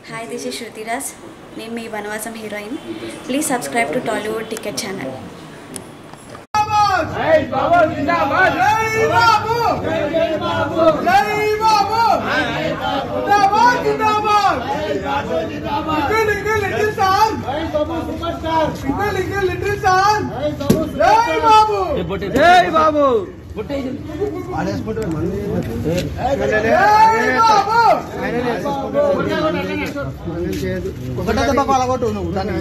hi this is శృతిరాజ్ నేను మీ వనవాసం heroine please subscribe to Tollywood ticket channel జై బాబు జిందాబాద్ జై బాబు జై బాబు జై బాబు జిందాబాద్ జిందాబాద్ లిటిల్ లిటిల్ లిటిల్ సార్ జై Babu super star little little little sir జై బాబు జై బాబు జై బాబు ఒకటే దెబ్బ పలగొట్టు నువ్వు దాన్ని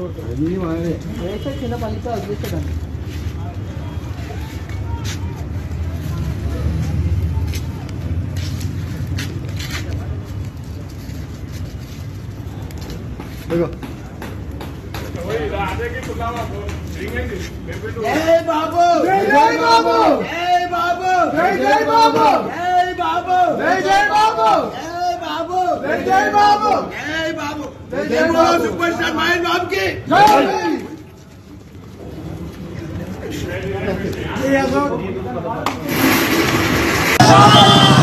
జై బాబు జై జై బాబు జై బాబు జై జై బాబు జై బాబు జై జై బాబు జై బాబు జై జై బాబు జై బాబు జై జై బాబు సూపర్ స్టార్ మహేష్ బాబు కి జై